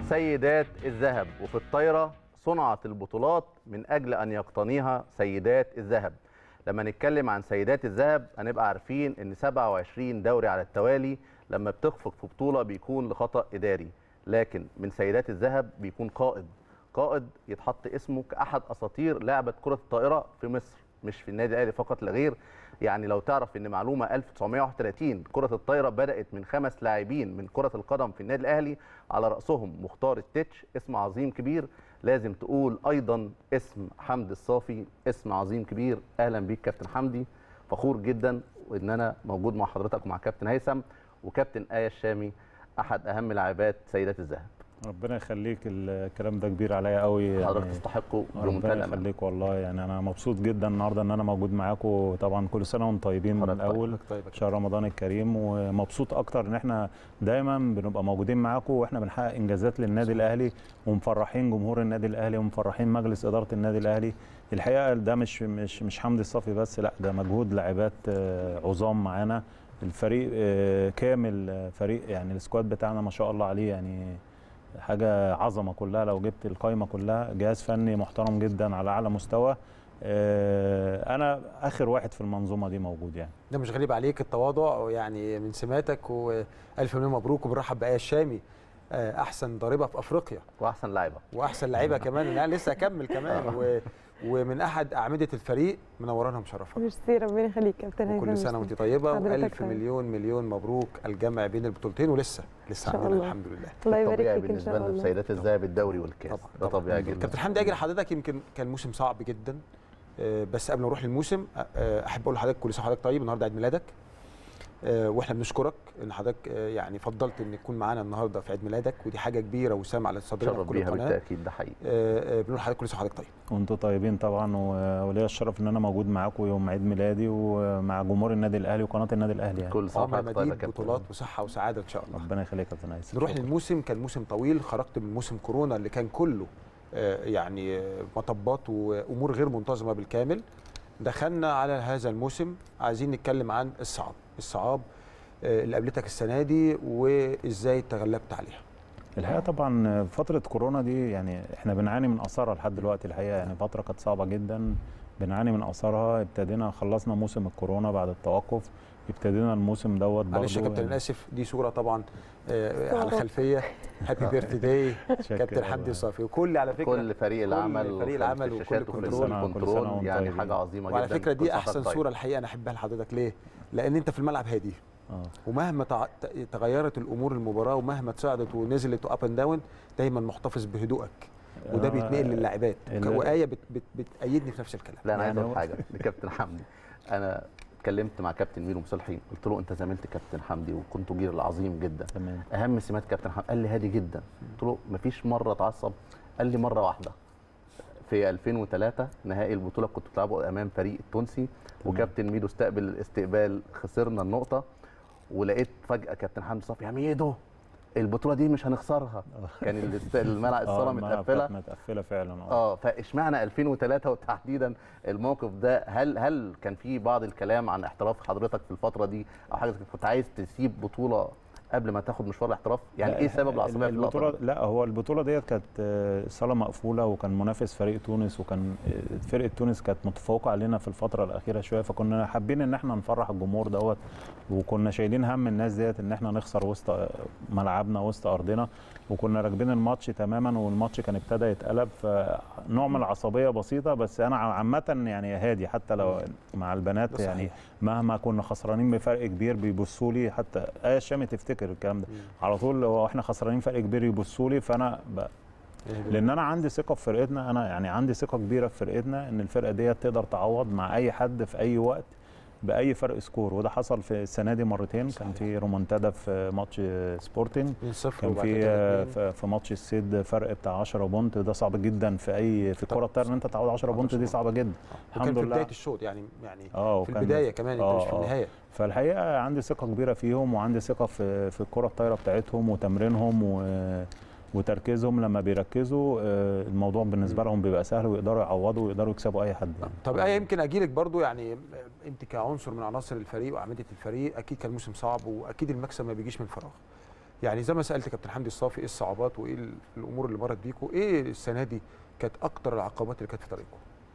سيدات الذهب وفي الطايرة صنعت البطولات من أجل أن يقتنيها سيدات الذهب لما نتكلم عن سيدات الذهب هنبقى عارفين ان 27 دوري على التوالي لما بتخفق في بطولة بيكون لخطأ إداري لكن من سيدات الذهب بيكون قائد قائد يتحط اسمه كأحد أساطير لعبة كرة الطائرة في مصر مش في النادي الأهلي فقط لا غير يعني لو تعرف ان معلومه 1931 كره الطايره بدات من خمس لاعبين من كره القدم في النادي الاهلي على راسهم مختار التتش اسم عظيم كبير لازم تقول ايضا اسم حمدي الصافي اسم عظيم كبير اهلا بيك كابتن حمدي فخور جدا ان انا موجود مع حضرتك ومع كابتن هيثم وكابتن ايه الشامي احد اهم لاعبات سيدات الذهب ربنا يخليك الكلام ده كبير عليا قوي حضرتك تستحقه بمنتهى ربنا الامانه يخليك والله يعني انا مبسوط جدا النهارده ان انا موجود معاكم طبعا كل سنه وانتم طيبين من حضرتك طيب. الاول طيب شهر رمضان الكريم ومبسوط اكتر ان احنا دايما بنبقى موجودين معاكم واحنا بنحقق انجازات للنادي الاهلي ومفرحين جمهور النادي الاهلي ومفرحين مجلس اداره النادي الاهلي الحقيقه ده مش مش مش حمدي الصافي بس لا ده مجهود لاعبات آه، عظام معانا الفريق آه، كامل آه، فريق يعني السكواد بتاعنا ما شاء الله عليه يعني حاجه عظمه كلها لو جبت القايمه كلها جهاز فني محترم جدا على اعلى مستوى آه، انا اخر واحد في المنظومه دي موجود يعني ده مش غريب عليك التواضع يعني من سماتك والف مليون مبروك وبنرحب بآية الشامي آه، احسن ضاربه في افريقيا واحسن لاعبه واحسن لعيبه كمان انا لسه اكمل كمان و... ومن احد اعمده الفريق منورانا ومشرفانا ميرسي ربنا يخليك كابتن وكل هيثم، سنه ميرسي. وانت طيبه حضرتك والف طيب. مليون مليون مبروك الجمع بين البطولتين ولسه لسه إن شاء عندنا الله. الحمد لله الله طبيعي يبارك فيك ان بالنسبه شاء لنا الله سيدات الذهب الدوري والكاس ده طبيعي جدا كابتن حمدي اجري حضرتك يمكن كان موسم صعب جدا آه، بس قبل ما نروح للموسم آه، احب اقول لحضرتك كل سنه وحضرتك طيب النهارده عيد ميلادك آه، واحنا بنشكرك ان حضرتك آه، يعني فضلت ان تكون معانا النهارده في عيد ميلادك ودي حاجه كبيره وسام على صدرنا شرف في كل بيها قناه بالتاكيد ده حقيقي آه، آه، بنقول لحضرتك كل سنه وحضرتك طيب وانتم طيبين طبعا و- وليا الشرف ان انا موجود معاكم يوم عيد ميلادي ومع جمهور النادي الاهلي وقناه النادي الاهلي يعني كل سنه عمر وحضرتك طيب يا مديد كابتن بطولات وصحه وسعاده ان شاء الله ربنا يخليك يا كابتن هيثم نروح شكراً. للموسم كان موسم طويل خرجت من موسم كورونا اللي كان كله آه، يعني آه، مطبات وامور غير منتظمه بالكامل دخلنا على هذا الموسم عايزين نتكلم عن الصعاب الصعاب آه، اللي قابلتك السنه دي وازاي تغلبت عليها الحقيقه طبعا فتره كورونا دي يعني احنا بنعاني من اثارها لحد دلوقتي الحقيقه يعني فتره كانت صعبه جدا بنعاني من اثارها ابتدينا خلصنا موسم الكورونا بعد التوقف ابتدينا الموسم دوت برضه معلش يا كابتن يعني انا اسف دي صوره طبعا آه، على صورة. الخلفيه هابي بيرث داي شكراً كابتن حمدي والله. الصافي وكل على فكره كل فريق العمل فريق العمل وخلف وكل الشاشات وفي كنترول. كل سنة الكنترول وانتم يعني طيبين. حاجه عظيمه وعلى جدا فكره كل دي سنة احسن وحضرتك صوره الحقيقه انا احبها لحضرتك ليه لان انت في الملعب هادي اه ومهما تع- ت- تغيرت الامور المباراه ومهما تصعدت ونزلت واب اند داون دايما محتفظ بهدوءك وده آه، بيتنقل للاعبات ال- وايه بت بت بتأيدني في نفس الكلام لا انا عايز يعني اقول هو- حاجه لكابتن حمدي انا اتكلمت مع كابتن ميرو مصلحي قلت له انت زميلت كابتن حمدي وكنتوا جيل عظيم جدا تمام اهم سمات كابتن حمدي قال لي هادي جدا قلت له مفيش مره اتعصب قال لي مره واحده في 2003 نهائي البطوله كنت بتلعبوا امام فريق التونسي وكابتن ميدو استقبل الاستقبال خسرنا النقطه ولقيت فجاه كابتن حمدي صافي يا ميدو البطوله دي مش هنخسرها كان الاست- الملعب الصاله الملعب متقفله كانت متقفله فعلا اه اه فاشمعنى 2003 وتحديدا الموقف ده هل هل كان في بعض الكلام عن احتراف حضرتك في الفتره دي او حاجه زي كده؟ كنت عايز تسيب بطوله قبل ما تاخد مشوار الاحتراف يعني لا، ايه سبب العصبيه في اللقطه البطوله دي؟ لا هو البطوله ديت كانت آه، صاله مقفوله وكان منافس فريق تونس وكان آه، فرقه تونس كانت متفوقه علينا في الفتره الاخيره شويه فكنا حابين ان احنا نفرح الجمهور دوت وكنا شايلين هم الناس ديت ان احنا نخسر وسط آه، ملعبنا وسط ارضنا وكنا راكبين الماتش تماما والماتش كان ابتدى يتقلب فنوع من العصبيه بسيطه بس انا عامه يعني هادي حتى لو مع البنات ده يعني صحيح. مهما كنا خسرانين بفرق كبير بيبصوا لي حتى ايه الشامي تفتكر الكلام ده على طول هو احنا خسرانين فرق كبير يبصوا لي فانا ب... لان انا عندي ثقه في فرقتنا انا يعني عندي ثقه كبيره في فرقتنا ان الفرقه ديت تقدر تعوض مع اي حد في اي وقت باي فرق سكور وده حصل في السنه دي مرتين كان صحيح. في رومونتادا في ماتش سبورتنج 2-0 كان وبعد في كده 2-2. في في ماتش السيد فرق بتاع 10 بونت ده صعب جدا في اي في الكوره الطايره ان انت تعوض 10 بونت دي صعبه جدا وكان الحمد في لله بدايه الشوط يعني يعني اه في وكان- البدايه كمان انت مش في آه، آه. النهايه فالحقيقه عندي ثقه كبيره فيهم وعندي ثقه في في الكره الطايره بتاعتهم وتمرينهم و وتركيزهم لما بيركزوا آه، الموضوع بالنسبه لهم بيبقى سهل ويقدروا يعوضوا ويقدروا يكسبوا اي حد يعني. طب ايه يمكن اجي لك برضو يعني انت كعنصر من عناصر الفريق واعمده الفريق اكيد كان موسم صعب واكيد المكسب ما بيجيش من فراغ يعني زي ما سالت كابتن حمدي الصافي ايه الصعوبات وايه ال- الامور اللي مرت بيكم ايه السنه دي كانت اكتر العقبات اللي كانت في طريقكم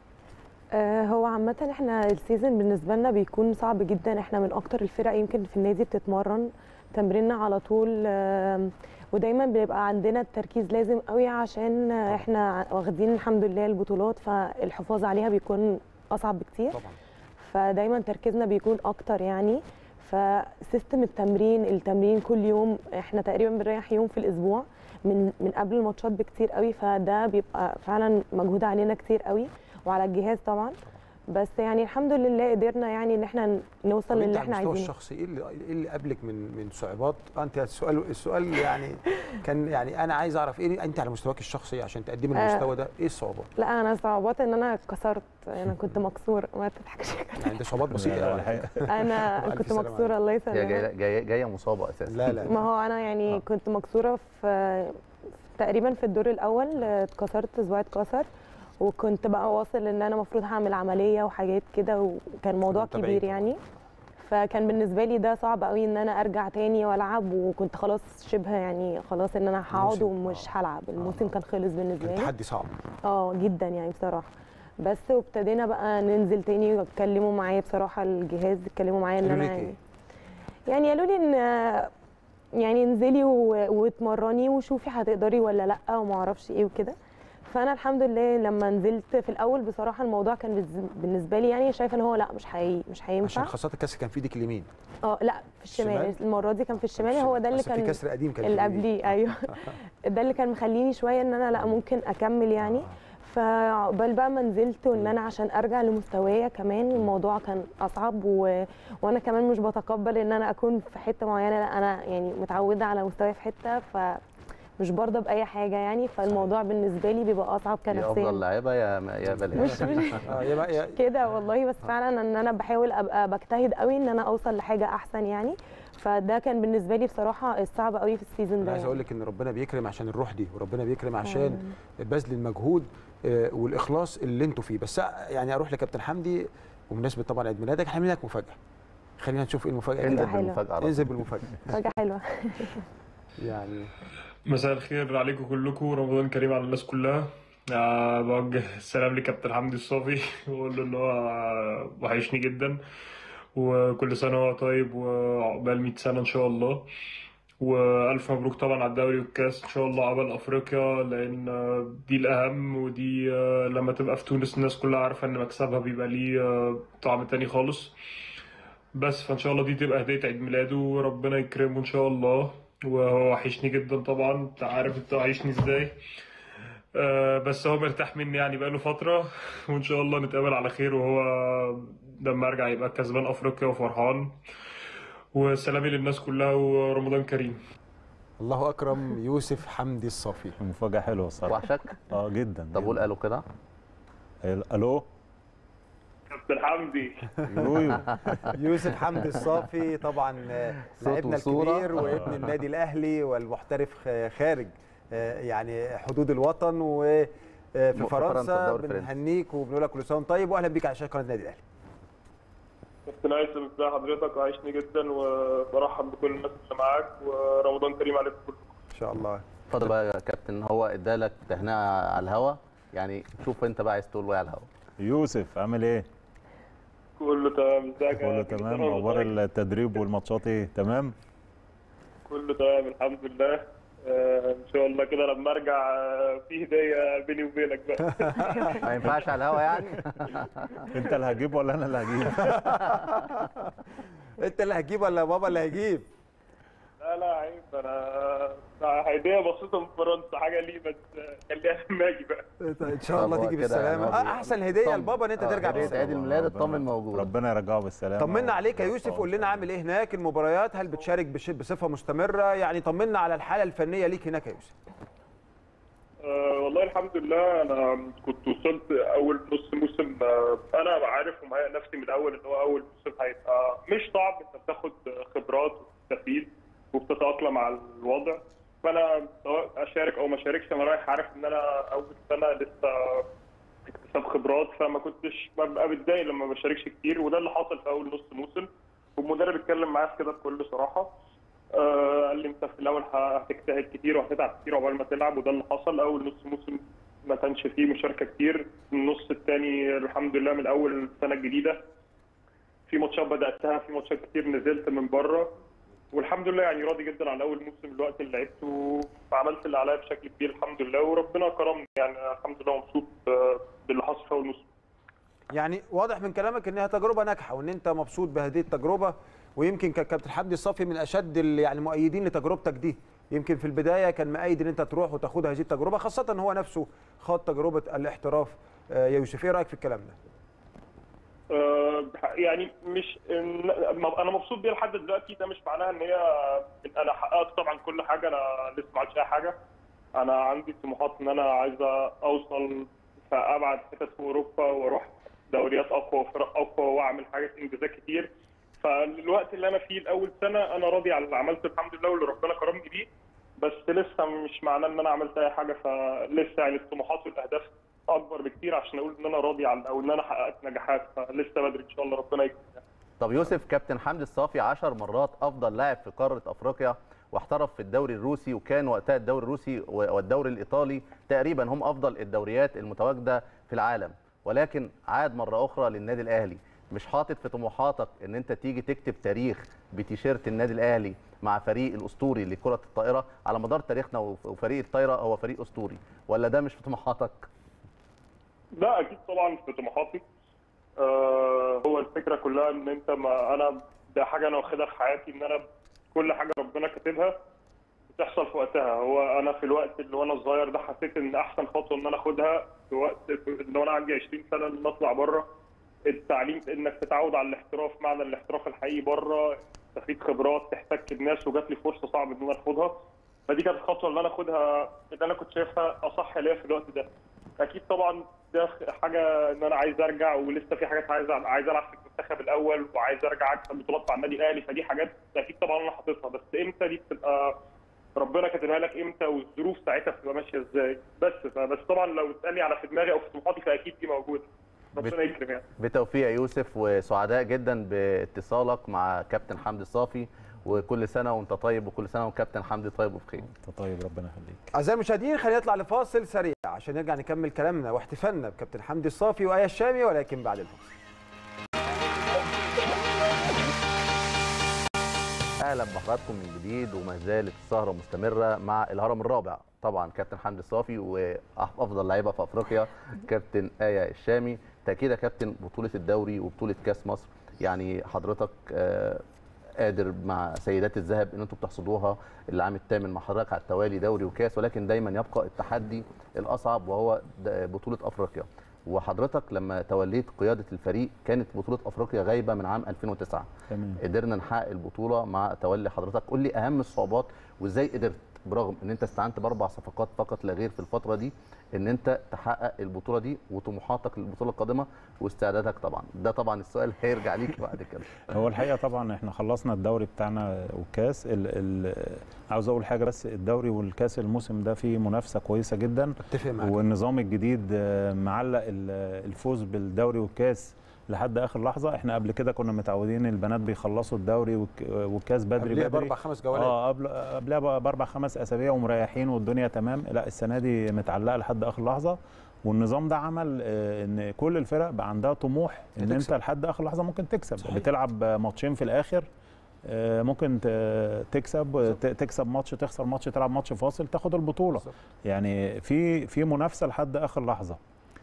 آه، هو عامة احنا السيزون بالنسبة لنا بيكون صعب جدا احنا من اكتر الفرق يمكن في النادي بتتمرن تمريننا على طول آم، ودايما بيبقى عندنا التركيز لازم قوي عشان آه، احنا واخدين الحمد لله البطولات فالحفاظ عليها بيكون اصعب بكتير طبعا فدايما تركيزنا بيكون اكتر يعني فسيستم التمرين التمرين كل يوم احنا تقريبا بنريح يوم في الاسبوع من من قبل الماتشات بكتير قوي فده بيبقى فعلا مجهود علينا كتير قوي وعلى الجهاز طبعا بس يعني الحمد لله قدرنا يعني ان احنا نوصل طب انت للي على احنا المستوى عايزينه الشخصي ايه اللي ايه اللي قابلك من من صعوبات آه، انت السؤال السؤال يعني كان يعني انا عايز اعرف ايه انت على مستواك الشخصي عشان تقدمي آه. المستوى ده ايه الصعوبات لا انا صعوبات ان انا اتكسرت انا كنت مكسوره ما تضحكش يعني دي صعوبات بسيطه لا، لا، أوي. الحقيقة انا ألف كنت سلامة مكسوره الله هي يسلمك جايه جايه جايه مصابه اساسا لا لا ما هو انا يعني آه. كنت مكسوره في تقريبا في الدور الاول آه، اتكسرت صباعي اتكسر وكنت بقى واصل ان انا المفروض هعمل عمليه وحاجات كده وكان موضوع متابعين كبير طبعاً. يعني فكان بالنسبه لي ده صعب قوي ان انا ارجع تاني والعب وكنت خلاص شبه يعني خلاص ان انا هقعد الموسم، ومش آه. هلعب الموسم آه. كان خلص بالنسبه كان لي تحدي صعب اه جدا يعني بصراحه بس وابتدينا بقى ننزل تاني واتكلموا معايا بصراحه الجهاز اتكلموا معايا ان قالوا انا لك يعني إيه؟ يعني قالوا لي ان يعني انزلي و- واتمرني وشوفي هتقدري ولا لا وما اعرفش ايه وكده فانا الحمد لله لما نزلت في الاول بصراحه الموضوع كان بالز- بالنسبه لي يعني شايفه ان هو لا مش حقيقي مش هينفع عشان خاصه الكاس كان في ايدك اليمين اه لا في الشمال الشمال؟ المره دي كان في الشمال هو ده اللي أصل في كان كسر قديم كان اللي في اليمين. قبليه ايوه ده اللي كان مخليني شويه ان انا لا ممكن اكمل يعني فعقبال بقى ما نزلت وان انا عشان ارجع لمستوايا كمان الموضوع كان اصعب و... وانا كمان مش بتقبل ان انا اكون في حته معينه لا انا يعني متعوده على مستواي في حته ف مش برضه باي حاجه يعني فالموضوع بالنسبه لي بيبقى اصعب يا افضل كنفسيا لعيبه يا يا بلاش مش مش اه يبقى يا- كده والله بس فعلا ان انا بحاول ابقى بجتهد قوي ان انا اوصل لحاجه احسن يعني فده كان بالنسبه لي بصراحه الصعب قوي في السيزون انا ده عايز يعني. اقول لك ان ربنا بيكرم عشان الروح دي وربنا بيكرم عشان بذل المجهود آه، والاخلاص اللي انتوا فيه بس يعني اروح لكابتن حمدي وبمناسبه طبعا عيد ميلادك هنعمل لك مفاجاه خلينا نشوف ايه المفاجاه انزل كده. حلو. بالمفاجاه على انزل طول. بالمفاجاه حاجه حلوه يعني مساء الخير عليكم كلكم رمضان كريم على الناس كلها أه بوجه السلام لكابتن حمدي الصافي واقول له ان هو آه، وحشني جدا وكل سنه وهو طيب وعقبال 100 سنه ان شاء الله والف مبروك طبعا على الدوري والكاس ان شاء الله عقبال افريقيا لان آه، دي الاهم ودي آه، لما تبقى في تونس الناس كلها عارفه ان مكسبها بيبقى ليه آه، طعم تاني خالص بس فان شاء الله دي تبقى هديه عيد ميلاده وربنا يكرمه ان شاء الله وهو وحشني جدا طبعا انت عارف انت وحشني ازاي آه بس هو مرتاح مني يعني بقاله فترة وإن شاء الله نتقابل على خير وهو لما أرجع يبقى كسبان أفريقيا وفرحان وسلامي للناس كلها ورمضان كريم الله اكرم يوسف حمدي الصافي مفاجاه حلوه الصراحه وحشك اه جدا طب جداً. قول قالوا كده الو كابتن حمدي يويو يوسف حمدي الصافي طبعا آه، صوت لاعبنا وصورة. الكبير وابن النادي الاهلي والمحترف خ- خارج آه، يعني حدود الوطن وفي في فرنسا، فرنسا الدوري الفرنسي. بنهنيك وبنقول لك كل سنه وأنت طيب واهلا بيك على شاشه قناه النادي الاهلي كابتن هيثم ازي حضرتك وحشني جدا وبرحب بكل الناس اللي معاك ورمضان كريم عليكم كلكم ان شاء الله اتفضل بقى يا كابتن هو ادالك تهنئه على الهوا يعني شوف انت بقى عايز تقول ايه على الهوا يوسف عامل ايه؟ كله تمام ازيك يا كله كابتن؟ تمام كله اخبار طيب. التدريب والماتشات ايه؟ تمام؟ كله تمام الحمد لله آه، ان شاء الله كده لما ارجع آه، في هديه بيني وبينك بقى ما ينفعش على الهوا يعني انت اللي هتجيب ولا انا اللي هجيب؟ انت اللي هتجيب ولا بابا اللي هيجيب لا لا عيب انا هديه بسيطه من فرنسا حاجه ليه بس آه، خليها لما اجي بقى ان شاء الله هو تيجي كده بالسلامه يعني هو آه، بي- احسن هديه طمن. لبابا ان انت آه، ترجع هدية بالسلامه عيد الميلاد ربنا- اطمن موجود ربنا يرجعه بالسلامه طمنا عليك يا وإن يوسف شاء قول لنا الله. عامل ايه هناك المباريات هل بتشارك بش- بصفه مستمره يعني طمنا على الحاله الفنيه ليك هناك يا يوسف أه والله الحمد لله انا كنت وصلت اول نص موسم آه، انا عارف ومهيئ نفسي من الاول ان هو اول موسم هيبقى مش صعب انت بتاخد خبرات وبتستفيد وبتتاقلم على الوضع فانا سواء اشارك او ما اشاركش انا رايح عارف ان انا اول سنه لسه اكتساب خبرات فما كنتش ببقى متضايق لما ما بشاركش كتير وده اللي حصل في اول نص موسم والمدرب اتكلم معايا في كده بكل صراحه آه، قال لي انت انت في الاول هتجتهد كتير وهتتعب كتير عقبال ما تلعب وده اللي حصل اول نص موسم ما كانش فيه مشاركه كتير النص الثاني الحمد لله من اول السنه الجديده في ماتشات بداتها في ماتشات كتير نزلت من بره والحمد لله يعني راضي جدا عن اول موسم الوقت اللي لعبته وعملت اللي عليا بشكل كبير الحمد لله وربنا كرمني يعني الحمد لله مبسوط آه، باللي حصل في اول موسم يعني واضح من كلامك انها تجربه ناجحه وان انت مبسوط بهذه التجربه ويمكن كان كابتن حمدي الصافي من اشد ال- يعني المؤيدين لتجربتك دي يمكن في البدايه كان مؤيد ان انت تروح وتاخد هذه التجربه خاصه ان هو نفسه خاض تجربه الاحتراف آه، يا يوسف ايه رايك في الكلام ده؟ آه، يعني مش إن- انا مبسوط بيها لحد دلوقتي ده مش معناها ان هي انا حققت طبعا كل حاجه انا لسه ما عملتش اي حاجه انا عندي طموحات ان انا عايز اوصل في ابعد حتت في اوروبا واروح دوريات اقوى وفرق اقوى واعمل حاجات انجازات كتير فالوقت اللي انا فيه الاول سنه انا راضي على اللي عملته الحمد لله واللي ربنا كرمني بيه بس لسه مش معناه ان انا عملت اي حاجه فلسه يعني الطموحات والاهداف اكبر بكتير عشان اقول ان انا راضي على او ان انا حققت نجاحات فلسه بدري ان شاء الله ربنا يكرم يعني. طب يوسف كابتن حمدي الصافي 10 مرات افضل لاعب في قاره افريقيا واحترف في الدوري الروسي وكان وقتها الدوري الروسي والدوري الايطالي تقريبا هم افضل الدوريات المتواجده في العالم ولكن عاد مره اخرى للنادي الاهلي مش حاطط في طموحاتك ان انت تيجي تكتب تاريخ بتيشيرت النادي الاهلي مع فريق الاسطوري لكره الطائره على مدار تاريخنا وف- وفريق الطايره هو فريق اسطوري ولا ده مش في طموحاتك لا اكيد طبعا في طموحاتي آه هو الفكره كلها ان انت ما انا ده حاجه انا واخدها في حياتي ان انا كل حاجه ربنا كاتبها بتحصل في وقتها هو انا في الوقت اللي وانا صغير ده حسيت ان احسن خطوه ان انا اخدها في وقت ان انا عندي 20 سنه ان اطلع بره التعليم انك تتعود على الاحتراف معنى الاحتراف الحقيقي بره تستفيد خبرات تحتك بناس وجات لي فرصه صعب ان انا اخدها فدي كانت الخطوه اللي انا اخدها اللي انا كنت شايفها اصح ليا في الوقت ده اكيد طبعا ده حاجه ان انا عايز ارجع ولسه في حاجات عايز عايز العب في المنتخب الاول وعايز ارجع اكسب بطولات مع النادي الاهلي فدي حاجات اكيد طبعا انا حاططها بس امتى دي بتبقى ربنا كاتبها لك امتى والظروف ساعتها بتبقى ماشيه ازاي بس فبس طبعا لو تسالني على في دماغي او في طموحاتي فاكيد دي موجوده ربنا يكرم يعني بتوفيق يا يوسف وسعداء جدا باتصالك مع كابتن حمدي الصافي وكل سنه وانت طيب وكل سنه وكابتن حمدي طيب وبخير انت طيب ربنا يخليك اعزائي المشاهدين خلينا نطلع لفاصل سريع عشان نرجع نكمل كلامنا واحتفالنا بكابتن حمدي الصافي وايه الشامي ولكن بعد الفاصل اهلا بحضراتكم من جديد وما زالت السهره مستمره مع الهرم الرابع طبعا كابتن حمدي الصافي وافضل لعيبه في افريقيا كابتن ايه الشامي تاكيد يا كابتن بطوله الدوري وبطوله كاس مصر يعني حضرتك آه، قادر مع سيدات الذهب ان انتم بتحصدوها العام الثامن مع حضرتك على التوالي دوري وكاس ولكن دايما يبقى التحدي الاصعب وهو د- بطوله افريقيا وحضرتك لما توليت قياده الفريق كانت بطوله افريقيا غايبه من عام 2009 تمام قدرنا نحقق البطوله مع تولي حضرتك قول لي اهم الصعوبات وازاي قدرت برغم ان انت استعنت باربع صفقات فقط لا غير في الفتره دي ان انت تحقق البطوله دي وطموحاتك للبطوله القادمه واستعدادك طبعا ده طبعا السؤال هيرجع ليك بعد كده هو الحقيقه طبعا احنا خلصنا الدوري بتاعنا والكاس ال ال عاوز اقول حاجه بس الدوري والكاس الموسم ده فيه منافسه كويسه جدا اتفق معاك والنظام الجديد آه، معلق ال- الفوز بالدوري والكاس لحد اخر لحظه احنا قبل كده كنا متعودين البنات بيخلصوا الدوري والك- والكاس بدري قبلها بدري باربع خمس جولات اه قبل قبلها بقى باربع خمس اسابيع ومريحين والدنيا تمام لا السنه دي متعلقه لحد اخر لحظه والنظام ده عمل آه، ان كل الفرق بقى عندها طموح ان انت هتكسب. لحد اخر لحظه ممكن تكسب صحيح. بتلعب ماتشين في الاخر آه، ممكن ت- تكسب ت- تكسب ماتش تخسر ماتش تلعب ماتش فاصل تاخد البطوله بالظبط. يعني في في منافسه لحد اخر لحظه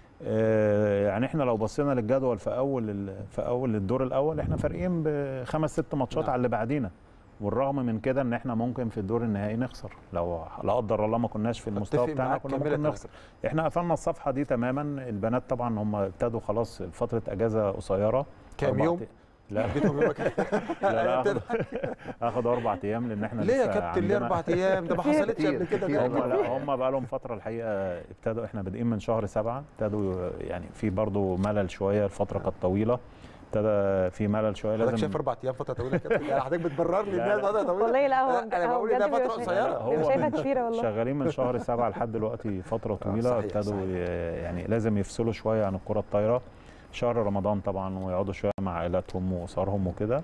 آه، يعني احنا لو بصينا للجدول في اول ال- في اول الدور الاول احنا فارقين بخمس ست ماتشات نعم. على اللي بعدينا والرغم من كده ان احنا ممكن في الدور النهائي نخسر لو لا قدر الله ما كناش في المستوى اتفق بتاعنا معاك كنا كاملة ممكن نخسر احنا قفلنا الصفحه دي تماما البنات طبعا هم ابتدوا خلاص فتره اجازه قصيره كام أربع يوم؟ ت- لا اديتهم يومك لا لا هاخد- هاخد اربع ايام لان احنا ليه يا لسه كابتن ليه عندنا- اربع ايام ده ما حصلتش كتير، قبل كده كتير. ده هم لا هم بقى لهم فتره الحقيقه ابتدوا احنا بادئين من شهر سبعة ابتدوا يعني في برضو ملل شويه الفتره كانت طويله ابتدى في ملل شويه حضرتك لازم شايف اربع ايام فتره طويله كده يعني حضرتك بتبرر لي لا، انها فتره طويله والله لا هو انا هو بقول انها بجد فتره بيبقى قصيره لا، هو بيبقى شايفها كتيره والله شغالين من شهر سبعة لحد دلوقتي فتره طويله صحيح، ابتدوا صحيح. ي- يعني لازم يفصلوا شويه عن الكره الطايره شهر رمضان طبعا ويقعدوا شويه مع عائلاتهم واسرهم وكده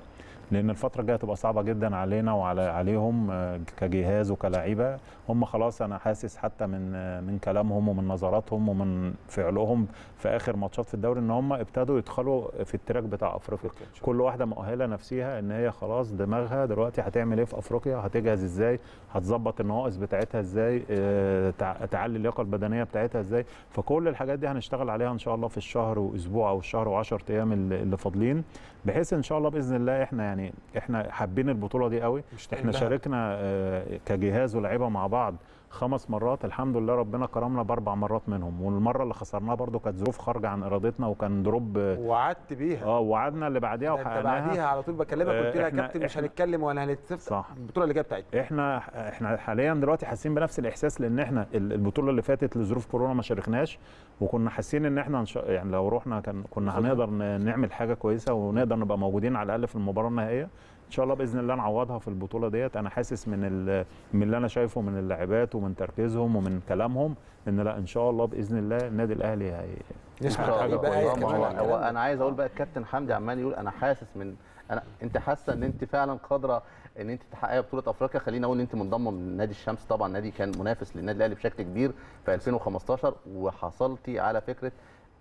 لان الفتره الجايه هتبقى صعبه جدا علينا وعلى عليهم آه، كجهاز وكلاعيبه هم خلاص انا حاسس حتى من آه، من كلامهم ومن نظراتهم ومن فعلهم في اخر ماتشات في الدوري ان هم ابتدوا يدخلوا في التراك بتاع افريقيا كل واحده مؤهله نفسيها ان هي خلاص دماغها دلوقتي هتعمل ايه في افريقيا هتجهز ازاي هتظبط النواقص بتاعتها ازاي آه، تع- تعلي اللياقه البدنيه بتاعتها ازاي فكل الحاجات دي هنشتغل عليها ان شاء الله في الشهر واسبوع او الشهر و10 ايام اللي اللي فاضلين بحيث ان شاء الله باذن الله احنا يعني احنا حابين البطوله دي قوي مشتاقين احنا لها. شاركنا آه، كجهاز ولاعيبه مع بعض خمس مرات الحمد لله ربنا كرمنا باربع مرات منهم والمره اللي خسرناها برضو كانت ظروف خارجه عن ارادتنا وكان دروب آه، وعدت بيها اه وعدنا اللي بعديها ده انت وحققناها بعديها على طول بكلمك آه، قلت لها يا إحنا- كابتن مش إحنا- هنتكلم ولا هنتفق صح. البطوله اللي جايه بتاعتنا احنا احنا حاليا دلوقتي حاسين بنفس الاحساس لان احنا ال- البطوله اللي فاتت لظروف كورونا ما شاركناش وكنا حاسين ان احنا إن شاء- يعني لو رحنا كان كنا هنقدر ن- نعمل حاجه كويسه ونقدر نبقى موجودين على الاقل في المباراه النهائيه ان شاء الله باذن الله نعوضها في البطوله ديت انا حاسس من ال- من اللي انا شايفه من اللاعبات ومن تركيزهم ومن كلامهم ان لا ان شاء الله باذن الله النادي الاهلي هي نسمع حاجة حاجه بقى كويسة. ايه ما كمان هو, على هو الكلام ده. انا عايز اقول بقى الكابتن حمدي عمال يقول انا حاسس من انا انت حاسه ان انت فعلا قادره ان انت تحققي بطوله افريقيا خليني اقول ان انت منضمه من نادي الشمس طبعا نادي كان منافس للنادي الاهلي بشكل كبير في 2015 وحصلتي على فكره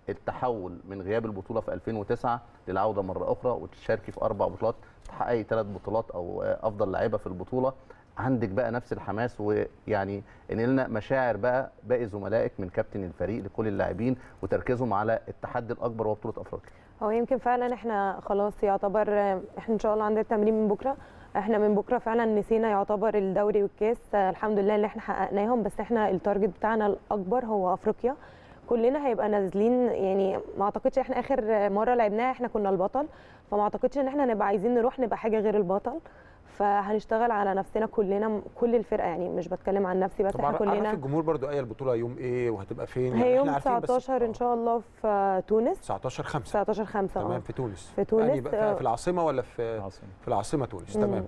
التحول من غياب البطوله في 2009 للعوده مره اخرى وتشاركي في اربع بطولات تحققي ثلاث بطولات او افضل لاعيبه في البطوله عندك بقى نفس الحماس ويعني انقل لنا مشاعر بقى باقي زملائك من كابتن الفريق لكل اللاعبين وتركيزهم على التحدي الاكبر وهو بطوله افريقيا هو يمكن فعلا احنا خلاص يعتبر احنا ان شاء الله عندنا التمرين من بكره احنا من بكره فعلا نسينا يعتبر الدوري والكاس الحمد لله اللي احنا حققناهم بس احنا التارجت بتاعنا الاكبر هو افريقيا كلنا هيبقى نازلين يعني ما اعتقدش احنا اخر مره لعبناها احنا كنا البطل فما اعتقدش ان احنا نبقى عايزين نروح نبقى حاجه غير البطل فهنشتغل على نفسنا كلنا كل الفرقه يعني مش بتكلم عن نفسي بس طب احنا عرف عرف كلنا الجمهور برضو ايه البطوله يوم ايه وهتبقى فين هي يوم إحنا عارفين بس- 19 ان آه. شاء الله في تونس 19 5 19 5 تمام في تونس في تونس، يعني بقى آه. في العاصمه ولا في العاصمة. في العاصمه تونس مم. تمام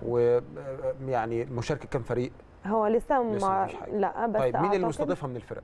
ويعني المشاركه كام فريق هو لسه, لسه مع... مفيش حاجة. لا بس طيب مين اللي أعتقد مستضيفها من الفرق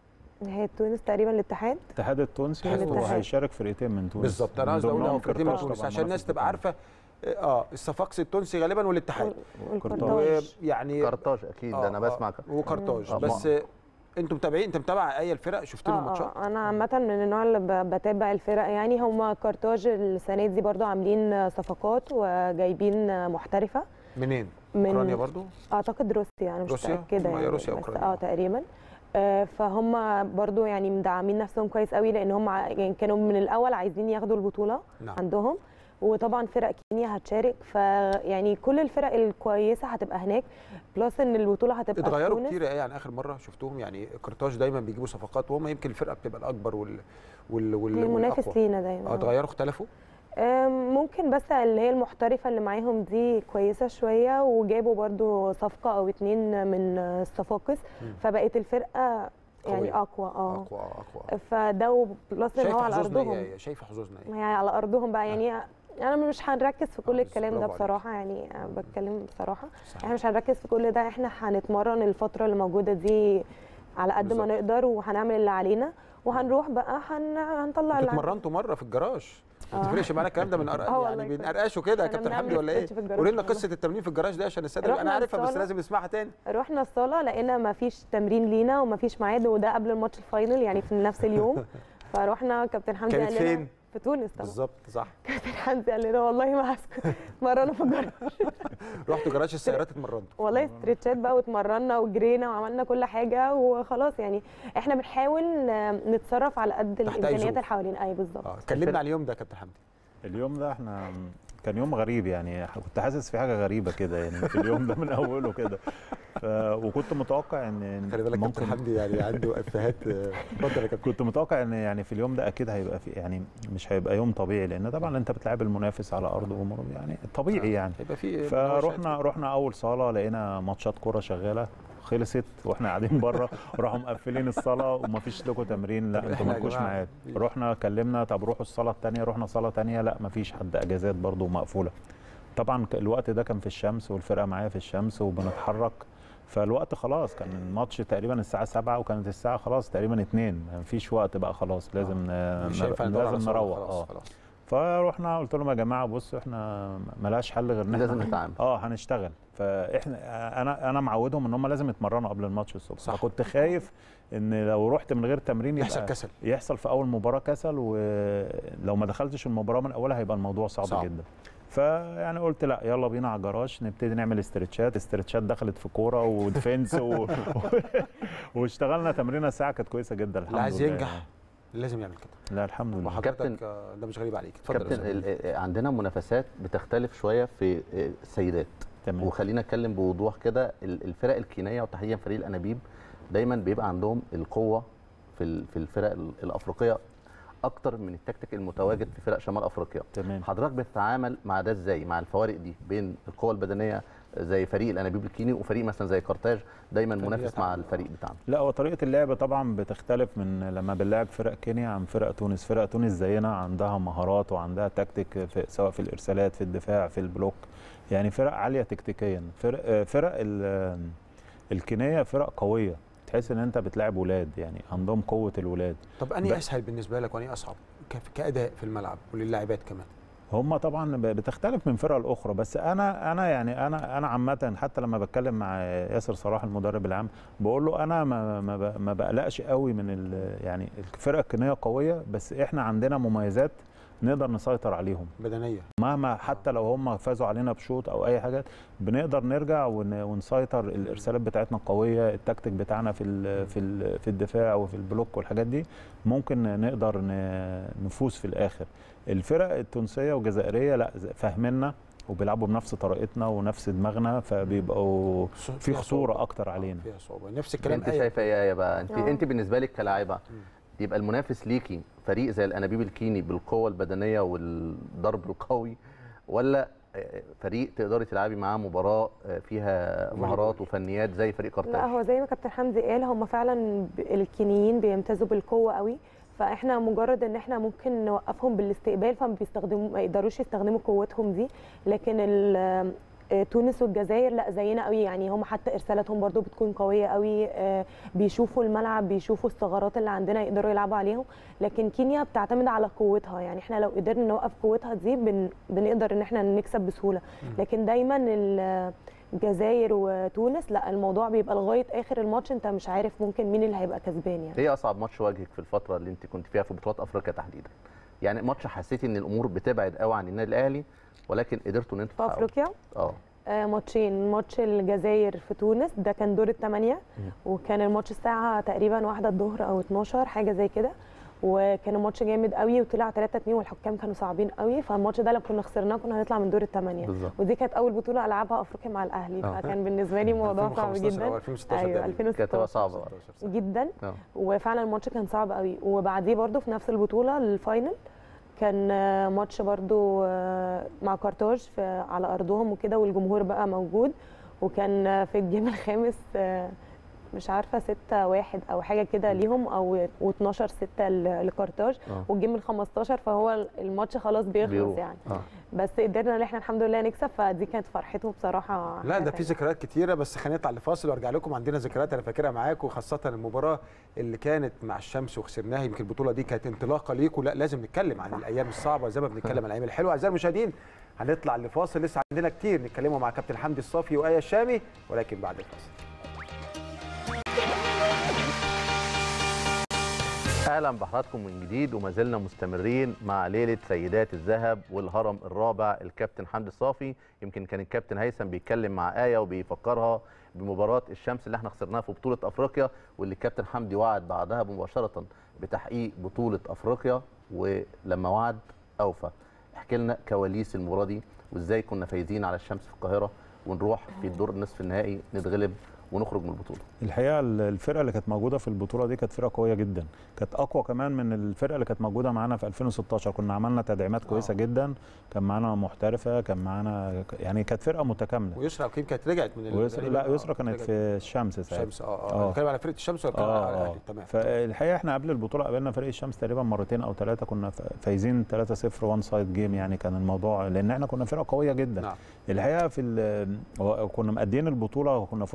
هي تونس تقريبا الاتحاد الاتحاد التونسي الاتحاد. وهيشارك فرقتين من تونس بالظبط انا من قصدي اقول ضمنهم اه فرقتين من قرطاج تونس طبعاً عشان الناس منافس تبقى عارفه اه الصفاقس التونسي غالبا والاتحاد والقرطاج ويعني كارتاج اكيد ده انا بسمع وكارتاج مم. بس آه، انتوا متابعين انت متابع اي الفرق شفت لهم اه ماتشات اه انا عامه من النوع اللي ب- بتابع الفرق يعني هم كارتاج السنه دي برضو عاملين صفقات وجايبين محترفه منين من اوكرانيا برضو اعتقد روسيا انا مش روسيا؟ متاكده ما هي يعني روسيا بس وأوكرانيا. اه تقريبا آه، فهم برضو يعني مدعمين نفسهم كويس قوي لان هم ع- يعني كانوا من الاول عايزين ياخدوا البطوله نعم عندهم وطبعا فرق كينيا هتشارك فيعني كل الفرق الكويسه هتبقى هناك بلس ان البطوله هتبقى في اتغيروا تونس. كتير يعني اخر مره شفتهم يعني كارتاج دايما بيجيبوا صفقات وهم يمكن الفرقه بتبقى الاكبر وال وال وال هي المنافس والأقوى. لينا دايما اه اتغيروا اختلفوا أم، ممكن بس اللي هي المحترفة اللي معاهم دي كويسة شوية وجابوا برضو صفقة أو اتنين من الصفاقس مم. فبقت الفرقة يعني قوية. أقوى اه اقوى اقوى فده وبلس إن هو شايف على حظوظنا أرضهم ايه شايف حظوظنا ايه يعني على أرضهم بقى يعني أنا مش هنركز في كل آه، الكلام ده برافو عليك. بصراحة يعني أنا بتكلم بصراحة صحيح. احنا مش هنركز في كل ده احنا هنتمرن الفترة اللي موجودة دي على قد ما بالظبط. نقدر وهنعمل اللي علينا وهنروح بقى هن... هنطلع انتوا اللي اتمرنتوا مره في الجراج ما آه. تفرقش معانا الكلام ده من آه أر... والله يعني كويس. بنقرقشوا كده يا كنا كابتن حمدي بنعمل ولا ايه؟ استرتش في الجراج قولي لنا والله. قصه التمرين في الجراج ده عشان الساده رحنا انا عارفها بس الصالة. لازم نسمعها تاني رحنا الصاله لقينا ما فيش تمرين لينا وما فيش ميعاد وده قبل الماتش الفاينل يعني في نفس اليوم فروحنا كابتن حمدي كانت قال لنا فين؟ في تونس طبعا بالظبط صح كابتن حمدي قال لنا والله ما هسكت اتمرنا في الجراج رحتوا جراج السيارات اتمرنتوا والله استرتشات بقى واتمرنا وجرينا وعملنا كل حاجه وخلاص يعني احنا بنحاول آه، نتصرف على قد تحت أي الامكانيات ظروف. اللي حوالينا اي بالظبط اه كلمنا على اليوم ده يا كابتن حمدي اليوم ده احنا كان يوم غريب يعني كنت حاسس في حاجه غريبه كده يعني في اليوم ده من اوله كده ف... وكنت متوقع ان خلي بالك كابتن حمدي يعني عنده افيهات آه، اتفضل يا كابتن كنت متوقع ان يعني في اليوم ده اكيد هيبقى في يعني مش هيبقى يوم طبيعي لان طبعا انت بتلعب المنافس على ارضه ومر- يعني طبيعي يعني هيبقى في فرحنا رحنا اول صاله لقينا ماتشات كوره شغاله خلصت واحنا قاعدين بره راحوا مقفلين الصاله ومفيش لكم تمرين لا طب انتوا إحنا يا مالكوش جماعة ميعاد مفيش. رحنا كلمنا طب روحوا الصاله الثانيه رحنا صاله ثانيه لا مفيش حد اجازات برضو مقفوله طبعا ك- الوقت ده كان في الشمس والفرقه معايا في الشمس وبنتحرك فالوقت خلاص كان الماتش تقريبا الساعه 7 وكانت الساعه خلاص تقريبا 2 مفيش وقت بقى خلاص لازم ن- مش هينفع ندور على لازم صالة، نروح خلاص اه خلاص فروحنا قلت لهم يا جماعه بصوا احنا ملهاش حل غير ان لازم احنا نتعامل اه هنشتغل فاحنا انا انا معودهم ان هم لازم يتمرنوا قبل الماتش الصبح صح. فكنت خايف ان لو رحت من غير تمرين يحصل يبقى كسل يحصل في اول مباراه كسل ولو ما دخلتش المباراه من اولها هيبقى الموضوع صعب, صعب. صعب. جدا فيعني قلت لا يلا بينا على الجراج نبتدي نعمل استرتشات استرتشات دخلت في كوره وديفنس و... واشتغلنا تمرينه ساعه كانت كويسه جدا الحمد اللي عايز لله ينجح لازم يعمل كده لا الحمد لله كابتن- وحضرتك آه، ده مش غريب عليك اتفضل يا كابتن أستاذ. ال- ال- عندنا منافسات بتختلف شويه في آه، السيدات تمام وخلينا اتكلم بوضوح كده ال- الفرق الكينيه وتحديدا فريق الانابيب دايما بيبقى عندهم القوه في ال- في الفرق ال- الافريقيه اكتر من التكتيك المتواجد في فرق شمال افريقيا تمام حضرتك بتتعامل مع ده ازاي مع الفوارق دي بين القوه البدنيه زي فريق الانابيب الكيني وفريق مثلا زي كارتاج دايما فريق منافس مع تعامل. الفريق بتاعنا لا هو طريقه اللعب طبعا بتختلف من لما بنلعب فرق كينيا عن فرق تونس فرق تونس زينا عندها مهارات وعندها تكتيك في سواء في الارسالات في الدفاع في البلوك يعني فرق عاليه تكتيكيا فرق آه، فرق ال- الكينيه فرق قويه تحس ان انت بتلعب ولاد يعني عندهم قوه الولاد طب اني ب- اسهل بالنسبه لك واني اصعب ك- كاداء في الملعب وللاعبات كمان هم طبعا ب- بتختلف من فرقه لاخرى بس انا انا يعني انا انا عامه حتى لما بتكلم مع ياسر صلاح المدرب العام بقول له انا ما ما ب- ما بقلقش قوي من ال- يعني الفرقه الكينيه قويه بس احنا عندنا مميزات نقدر نسيطر عليهم بدنيه مهما حتى لو هم فازوا علينا بشوط او اي حاجه بنقدر نرجع ون- ونسيطر الارسالات بتاعتنا قويه التكتيك بتاعنا في ال في ال في الدفاع وفي البلوك والحاجات دي ممكن نقدر ن- نفوز في الاخر الفرق التونسيه والجزائريه لا ز- فاهميننا وبيلعبوا بنفس طريقتنا ونفس دماغنا فبيبقوا ص- في فيها خطوره صعوبة. اكتر علينا فيها صعوبه نفس الكلام انت آية. شايفه ايه يا بقى انت آه. انت بالنسبه لك كلاعبه يبقى المنافس ليكي فريق زي الانابيب الكيني بالقوه البدنيه والضرب القوي ولا آه، فريق تقدري تلعبي معاه مباراه آه، فيها مهارات وفنيات زي فريق لا كارتاج هو زي ما كابتن حمدي قال هم فعلا ب- الكينيين بيمتازوا بالقوه قوي فاحنا مجرد ان احنا ممكن نوقفهم بالاستقبال فما بيستخدموا ما يقدروش يستخدموا قوتهم دي لكن ال- آه، تونس والجزائر لا زينا قوي يعني هم حتى ارسالاتهم برضو بتكون قويه قوي آه، بيشوفوا الملعب بيشوفوا الثغرات اللي عندنا يقدروا يلعبوا عليهم لكن كينيا بتعتمد على قوتها يعني احنا لو قدرنا نوقف قوتها دي بن بنقدر ان احنا نكسب بسهوله لكن دايما ال- الجزائر وتونس لا الموضوع بيبقى لغايه اخر الماتش انت مش عارف ممكن مين اللي هيبقى كسبان يعني ايه اصعب ماتش واجهك في الفتره اللي انت كنت فيها في بطولات افريقيا تحديدا يعني ماتش حسيتي ان الامور بتبعد قوي عن النادي الاهلي ولكن قدرتوا ان انتوا في تحققوا. افريقيا اه آه، ماتشين ماتش الجزائر في تونس ده كان دور الثمانيه وكان الماتش الساعه تقريبا واحدة الظهر او 12 حاجه زي كده وكان الماتش جامد قوي وطلع 3 2 والحكام كانوا صعبين قوي فالماتش ده لو كنا خسرناه كنا هنطلع من دور الثمانيه بالظبط ودي كانت اول بطوله العبها افريقيا مع الاهلي آه. فكان بالنسبه لي موضوع صعب 2015 أو جدا 2016 ايوه تقريباً. كانت هتبقى 2016 صعبه جدا اه وفعلا الماتش كان صعب قوي وبعديه برضو في نفس البطوله الفاينل كان آه، ماتش برضو آه، مع كارتاج في على ارضهم وكده والجمهور بقى موجود وكان آه، في الجيم الخامس آه، مش عارفه 6 1 او حاجه كده ليهم او و12 6 لكارتاج آه. والجيم ال 15 فهو الماتش خلاص بيخلص بيروح. يعني اه بس قدرنا ان احنا الحمد لله نكسب فدي كانت فرحته بصراحه لا حاجة ده في تانية. ذكريات كتيره بس خلينا نطلع لفاصل وارجع لكم عندنا ذكريات انا فاكرها معاكم خاصه المباراه اللي كانت مع الشمس وخسرناها يمكن البطوله دي كانت انطلاقه ليكم لا لازم نتكلم عن الايام الصعبه زي ما بنتكلم عن الايام الحلوه اعزائي المشاهدين هنطلع لفاصل لسه عندنا كتير نتكلموا مع كابتن حمدي الصافي وايه الشامي ولكن بعد الفاصل اهلا بحضراتكم من جديد وما زلنا مستمرين مع ليله سيدات الذهب والهرم الرابع الكابتن حمدي الصافي يمكن كان الكابتن هيثم بيتكلم مع ايه وبيفكرها بمباراه الشمس اللي احنا خسرناها في بطوله افريقيا واللي الكابتن حمدي وعد بعدها مباشره بتحقيق بطوله افريقيا ولما وعد اوفى احكي لنا كواليس المباراه دي وازاي كنا فايزين على الشمس في القاهره ونروح في الدور النصف النهائي نتغلب ونخرج من البطوله الحقيقه الفرقه اللي كانت موجوده في البطوله دي كانت فرقه قويه جدا كانت اقوى كمان من الفرقه اللي كانت موجوده معانا في 2016 كنا عملنا تدعيمات كويسه آه. جدا كان معانا محترفه كان معانا يعني كانت فرقه متكامله ويسرا وكيم كانت رجعت من ال- ويسرا تقريباً، لا آه، يسرا كانت رجعت في الشمس ساعتها الشمس اه اه آه. بنتكلم على فرقه الشمس ولا بنتكلم على اه الاهلي اه تمام فالحقيقه احنا قبل البطوله قابلنا فريق الشمس تقريبا مرتين او ثلاثه كنا فا- فايزين 3-0 وان سايد جيم يعني كان الموضوع لان احنا كنا فرقه قويه جدا نعم الحقيقه في ال- هو كنا مأدين البطوله وكنا فزنا على فريق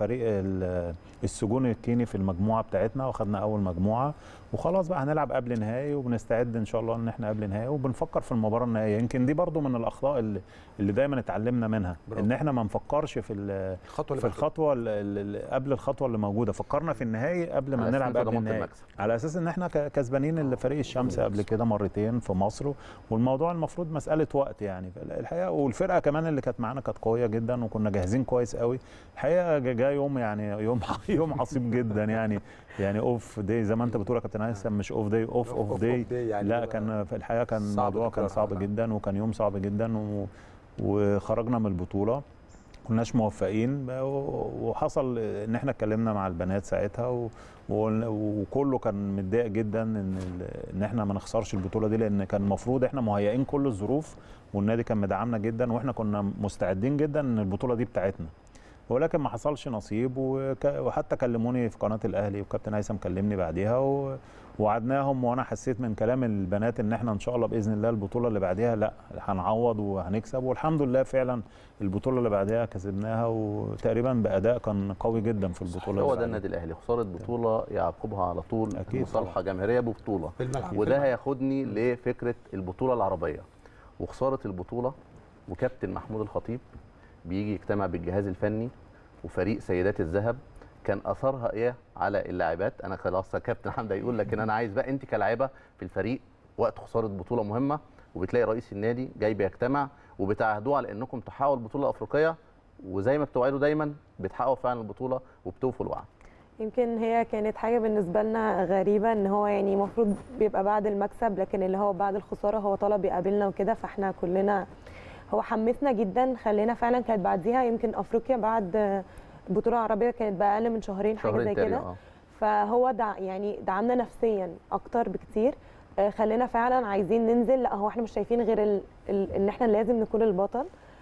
فريق ال- السجون الكيني في المجموعه بتاعتنا واخدنا اول مجموعه وخلاص بقى هنلعب قبل نهائي وبنستعد ان شاء الله ان احنا قبل نهائي وبنفكر في المباراه النهائيه يمكن دي برضو من الاخطاء اللي, اللي دايما اتعلمنا منها برافو. ان احنا ما نفكرش في ال- الخطوه اللي في بعد الخطوه ال- ال- ال- قبل الخطوه اللي موجوده فكرنا في النهائي قبل ما على أساس نلعب إنتوا قبل ضمنتوا النهائي المكسب. على اساس ان احنا ك- كسبانين فريق الشمس قبل كده مرتين في مصر والموضوع المفروض مساله وقت يعني الحقيقه والفرقه كمان اللي كانت معانا كانت قويه جدا وكنا جاهزين كويس قوي الحقيقه جا جا يوم يعني يوم يوم عصيب جدا يعني يعني اوف داي زي ما انت بتقول يا كابتن هيثم مش اوف داي اوف أوف- اوف أوف داي day يعني لا بقى كان في الحقيقه كان صعب الموضوع كان تكررها صعب بقى. جدا وكان يوم صعب جدا و وخرجنا من البطوله كناش موفقين و- وحصل ان احنا اتكلمنا مع البنات ساعتها و... و... وكله كان متضايق جدا ان ال... ان احنا ما نخسرش البطوله دي لان كان المفروض احنا مهيئين كل الظروف والنادي كان مدعمنا جدا واحنا كنا مستعدين جدا ان البطوله دي بتاعتنا ولكن ما حصلش نصيب وك... وحتى كلموني في قناه الاهلي وكابتن هيثم كلمني بعديها و... وعدناهم وانا حسيت من كلام البنات ان احنا ان شاء الله باذن الله البطوله اللي بعديها لا هنعوض وهنكسب والحمد لله فعلا البطوله اللي بعدها كسبناها وتقريبا باداء كان قوي جدا في البطوله هو اللي ده النادي الاهلي خساره بطوله يعقبها على طول أكيد مصالحه جماهيريه ببطوله في الملعب وده هياخدني لفكره البطوله العربيه وخساره البطوله وكابتن محمود الخطيب بيجي يجتمع بالجهاز الفني وفريق سيدات الذهب كان اثرها ايه على اللاعبات انا خلاص يا كابتن حمدي هيقول لكن انا عايز بقى انت كلاعبه في الفريق وقت خساره بطوله مهمه وبتلاقي رئيس النادي جاي بيجتمع وبتعهدوه على انكم تحققوا البطوله الافريقيه وزي ما بتوعدوا دايما بتحققوا فعلا البطوله وبتوفوا الوعد يمكن هي كانت حاجة بالنسبة لنا غريبة ان هو يعني المفروض بيبقى بعد المكسب لكن اللي هو بعد الخسارة هو طلب يقابلنا وكده فاحنا كلنا هو حمسنا جدا خلينا فعلا كانت بعديها يمكن افريقيا بعد بطولة عربية كانت بأقل من شهرين حاجة زي شهرين كده تقريبا اه فهو دع يعني دعمنا نفسيا اكتر بكتير آه، خلينا فعلا عايزين ننزل لا هو احنا مش شايفين غير ال... ال... ان احنا لازم نكون البطل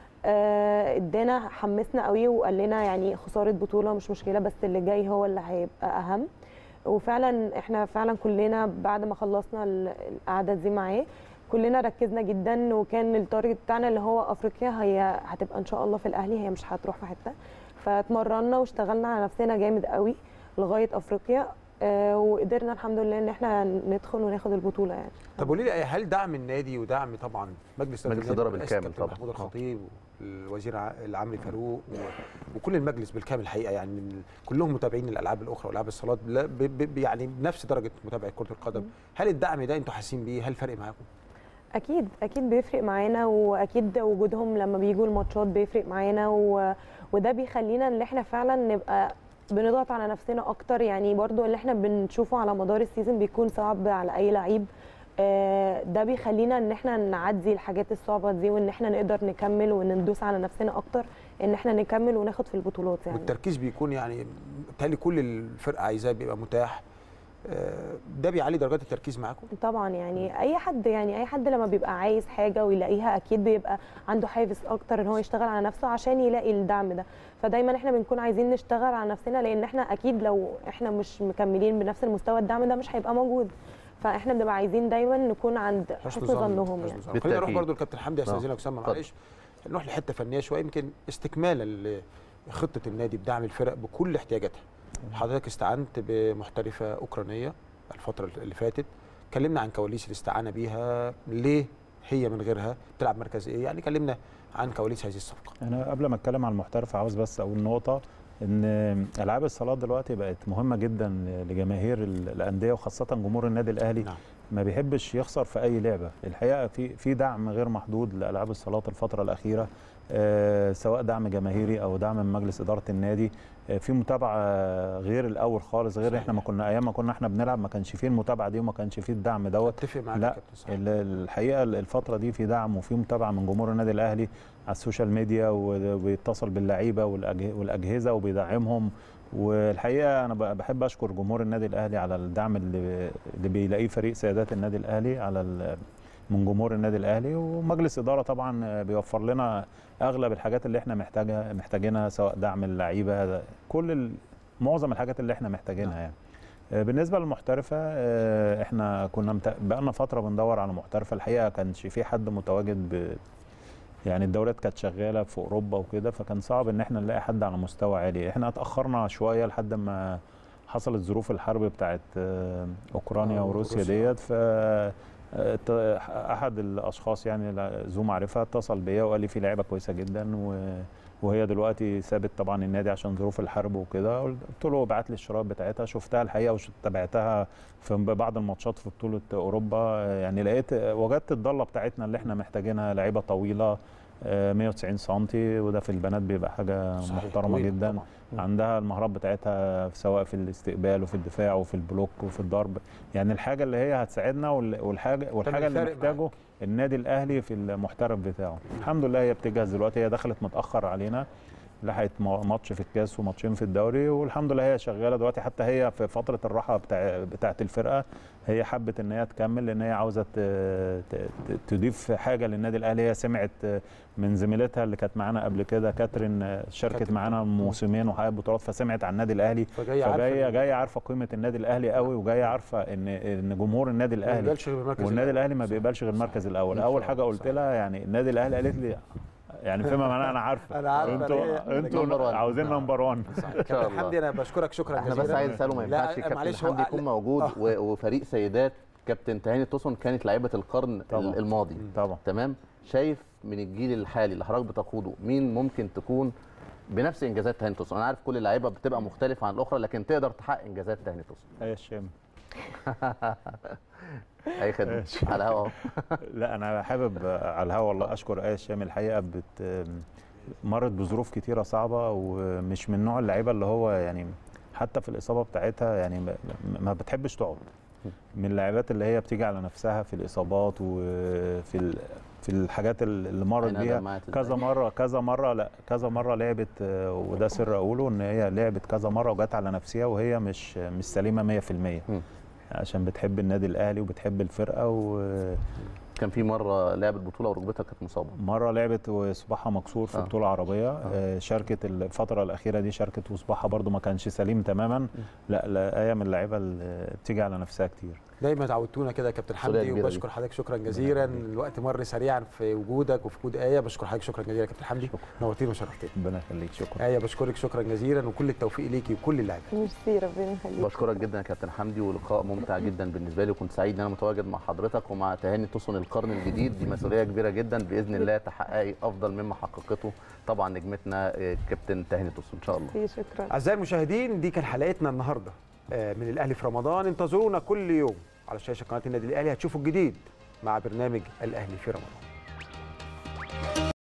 آه، ادانا حمسنا قوي وقال لنا يعني خساره بطوله مش مشكله بس اللي جاي هو اللي هيبقى اهم وفعلا احنا فعلا كلنا بعد ما خلصنا ال- القعده دي معاه كلنا ركزنا جدا وكان التارجت بتاعنا اللي هو افريقيا هي هتبقى ان شاء الله في الاهلي هي مش هتروح في حته فاتمرنا واشتغلنا على نفسنا جامد قوي لغايه افريقيا آه، وقدرنا الحمد لله ان احنا ندخل وناخد البطوله يعني طب قولي لي هل دعم النادي ودعم طبعا مجلس مجلس النادي الإدارة برئاسة بالكامل كابتن طبعا. محمود الخطيب والوزير ع- العمري فاروق و- وكل المجلس بالكامل الحقيقه يعني من كلهم متابعين الالعاب الاخرى والعاب الصالات لا- ب- ب- يعني بنفس درجه متابعه كره القدم هل الدعم ده انتوا حاسين بيه هل فرق معاكم اكيد اكيد بيفرق معانا واكيد وجودهم لما بيجوا الماتشات بيفرق معانا و... وده بيخلينا ان احنا فعلا نبقى بنضغط على نفسنا اكتر يعني برضو اللي احنا بنشوفه على مدار السيزون بيكون صعب على اي لعيب آه، ده بيخلينا ان احنا نعدي الحاجات الصعبه دي وان احنا نقدر نكمل وندوس على نفسنا اكتر ان احنا نكمل وناخد في البطولات يعني والتركيز بيكون يعني بالتالي كل الفرقه عايزاه بيبقى متاح آه، ده بيعلي درجات التركيز معاكم طبعا يعني اي حد يعني اي حد لما بيبقى عايز حاجه ويلاقيها اكيد بيبقى عنده حافز اكتر ان هو يشتغل على نفسه عشان يلاقي الدعم ده فدايما احنا بنكون عايزين نشتغل على نفسنا لان احنا اكيد لو احنا مش مكملين بنفس المستوى الدعم ده مش هيبقى موجود فاحنا بنبقى عايزين دايما نكون عند حسن ظنهم حسن يعني ظن. خلينا نروح بالتأكيد. برضو لكابتن حمدي آه. استاذنك اسامه اتفضل. معلش نروح لحته فنيه شويه يمكن استكمالا لخطه النادي بدعم الفرق بكل احتياجاتها حضرتك استعنت بمحترفه اوكرانيه الفتره اللي فاتت كلمنا عن كواليس الاستعانه بيها ليه هي من غيرها بتلعب مركز ايه يعني كلمنا عن كواليس هذه الصفقه انا قبل ما اتكلم عن المحترف عاوز بس اقول نقطه ان العاب الصالات دلوقتي بقت مهمه جدا لجماهير ال- الانديه وخاصه جمهور النادي الاهلي نعم ما بيحبش يخسر في اي لعبه الحقيقه في في دعم غير محدود لالعاب الصالات الفتره الاخيره آه، سواء دعم جماهيري او دعم من مجلس اداره النادي آه، في متابعه غير الاول خالص غير صحيح. احنا ما كنا ايام ما كنا احنا بنلعب ما كانش فيه المتابعه دي وما كانش فيه الدعم دوت اتفق معاك يا لا كابتن صحيح. ال- الحقيقه الفتره دي في دعم وفي متابعه من جمهور النادي الاهلي على السوشيال ميديا وبيتصل باللعيبه والأجه- والاجهزه وبيدعمهم والحقيقه انا ب- بحب اشكر جمهور النادي الاهلي على الدعم اللي اللي بيلاقيه فريق سيدات النادي الاهلي على ال- من جمهور النادي الاهلي ومجلس اداره طبعا بيوفر لنا اغلب الحاجات اللي احنا محتاجها محتاجينها سواء دعم اللعيبه كل ال- معظم الحاجات اللي احنا محتاجينها يعني آه، بالنسبه للمحترفه آه، احنا كنا مت... بقالنا فتره بندور على محترفه الحقيقه كانش في حد متواجد ب... يعني الدوريات كانت شغاله في اوروبا وكده فكان صعب ان احنا نلاقي حد على مستوى عالي احنا اتاخرنا شويه لحد ما حصلت ظروف الحرب بتاعت آه، اوكرانيا آه، وروسيا وروسيا. ديت ف آه، ت- احد الاشخاص يعني لا- ذو معرفه اتصل بيا وقال لي في لعيبه كويسه جدا و وهي دلوقتي سابت طبعا النادي عشان ظروف الحرب وكده قلت له ابعت لي الشرايط بتاعتها شفتها الحقيقه وتابعتها في بعض الماتشات في بطوله اوروبا يعني لقيت وجدت الضله بتاعتنا اللي احنا محتاجينها لعيبه طويله آه، 190 سم وده في البنات بيبقى حاجه صحيح، محترمه طويل جدا طبعاً. عندها المهارات بتاعتها سواء في الاستقبال وفي الدفاع وفي البلوك وفي الضرب يعني الحاجه اللي هي هتساعدنا وال- والحاجه والحاجه اللي الفارق محتاجه النادي الاهلي في المحترف بتاعه الحمد لله هي بتجهز دلوقتي هي دخلت متاخر علينا لحقت ما- ماتش في الكاس وماتشين في الدوري والحمد لله هي شغاله دلوقتي حتى هي في فتره الراحه بتاع بتاعه الفرقه هي حبت ان هي تكمل لان هي عاوزه ت- ت- ت- تضيف حاجه للنادي الاهلي هي سمعت من زميلتها اللي كانت معانا قبل كده كاترين شاركت كاترين. معانا موسمين وحققت بطولات فسمعت عن النادي الاهلي فجايه عارفه فجايه إن جايه عارفه قيمه النادي الاهلي قوي وجايه عارفه ان ان جمهور النادي ما الاهلي بيقبلش غير المركز والنادي الأول. الاهلي ما بيقبلش غير المركز الاول اول حاجه قلت صحيح. لها يعني النادي الاهلي قالت لي يعني فيما معناه انا عارفه أنا عارفة انتوا ليه. انتوا نمبر وان. عاوزين نمبر 1 صحيح. شاء كابتن الله. حمدي انا بشكرك شكرا احنا جزيلا بس عايز اساله ما لا، ينفعش كابتن معلش هو- حمدي يكون موجود آه. و- وفريق سيدات كابتن تهاني توسن كانت لعيبه القرن طبعاً. الماضي طبعا تمام شايف من الجيل الحالي اللي حضرتك بتقوده مين ممكن تكون بنفس انجازات تهاني توسن انا عارف كل اللعيبه بتبقى مختلفه عن الاخرى لكن تقدر تحقق انجازات تهاني توسن ايه الشام اي خدمه على الهوا أهو. لا انا حابب على الهوا والله اشكر ايه الشام الحقيقه بت مرت بظروف كتيره صعبه ومش من نوع اللعيبه اللي هو يعني حتى في الاصابه بتاعتها يعني ما- ما بتحبش تقعد من اللاعبات اللي هي بتيجي على نفسها في الاصابات وفي ال- في الحاجات اللي مرت عينها بيها دمعت إزاي؟ كذا مره كذا مره لا كذا مره لعبت آه، وده سر اقوله ان هي لعبت كذا مره وجت على نفسها وهي مش مش سليمه 100% مم. عشان بتحب النادي الاهلي وبتحب الفرقه ومره كان في مره لعبت بطوله وركبتها كانت مصابه لعبت وصباحها مكسور في آه. بطوله عربيه آه، شاركت الفتره الاخيره دي شاركت وصباحها برده ما كانش سليم تماما لا لا ايه من اللعيبه اللي بتيجي على نفسها كتير دايما تعودتونا كده يا كابتن مسؤولية حمدي كبيرة دي. وبشكر حضرتك شكرا جزيلا الوقت مر سريعا في وجودك وفي وجود ايه بشكر حضرتك شكرا جزيلا يا كابتن حمدي نورتينا وشرفتنا ربنا يخليك شكرا ايه بشكرك شكرا جزيلا وكل التوفيق ليكي وكل اللاعبين ميرسي ربنا يخليك بشكرك جدا يا كابتن حمدي ولقاء ممتع جدا بالنسبه لي وكنت سعيد ان انا متواجد مع حضرتك ومع تهاني توسن القرن الجديد دي مسؤوليه كبيره جدا باذن الله تحققي افضل مما حققته طبعا نجمتنا آه، كابتن تهاني توسن ان شاء الله ميرسي، شكرا اعزائي المشاهدين دي كان حلقتنا النهارده آه، من الاهلي في رمضان انتظرونا كل يوم على شاشه قناه النادي الاهلي هتشوفوا الجديد مع برنامج الاهلي في رمضان